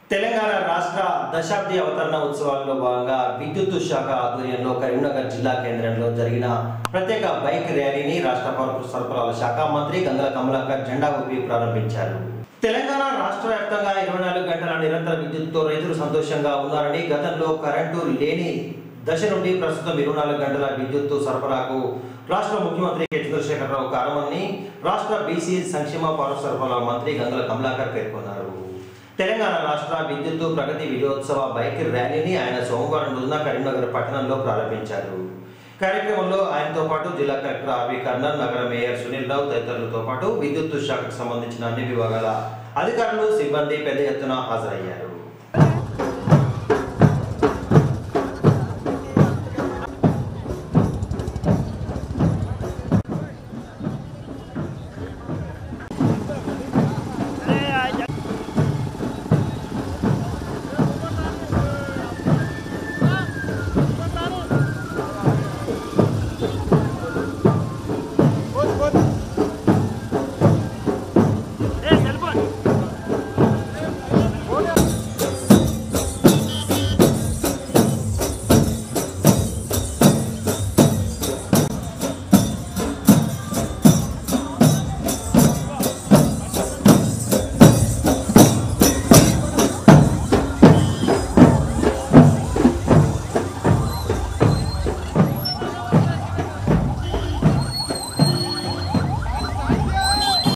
తెలంగాణ రాష్ట్ర దశాబ్ది అవతరణ ఉత్సవాల్లో భాగంగా విద్యుత్ శాఖ ఆధ్వర్యంలో కరీంనగర్ జిల్లా కేంద్రంలో జరిగిన ప్రత్యేక బైక్ ర్యాలీని రాష్ట్ర పౌర సరఫరాల శాఖ మంత్రి గంగల కమలాకర్ జెండా ఊపి ప్రారంభించారు తెలంగాణ రాష్ట్ర వ్యాప్తంగా ఇరవై నాలుగు గంటల నిరంతర విద్యుత్తో రైతులు సంతోషంగా ఉన్నారని గతంలో కరెంటు లేని దశ నుండి ప్రస్తుతం ఇరవై నాలుగు గంటల విద్యుత్ సరఫరాకు రాష్ట్ర ముఖ్యమంత్రి కె చంద్రశేఖరరావు కారణమని రాష్ట్ర బీసీ సంక్షేమ పౌర సరఫరాల మంత్రి గంగల కమలాకర్ పేర్కొన్నారు తెలంగాణ రాష్ట్ర విద్యుత్ ప్రగతి విజయోత్సవ బైక్ ర్యాలీని ఆయన సోమవారం రోజున కరీంనగర్ పట్టణంలో ప్రారంభించారు కార్యక్రమంలో ఆయనతో పాటు జిల్లా కలెక్టర్ ఆర్వి కర్నల్ నగర మేయర్ సునీల్ రావు తదితరులతో పాటు విద్యుత్ శాఖకు సంబంధించిన అన్ని విభాగాల అధికారులు సిబ్బంది పెద్ద ఎత్తున హాజరయ్యారు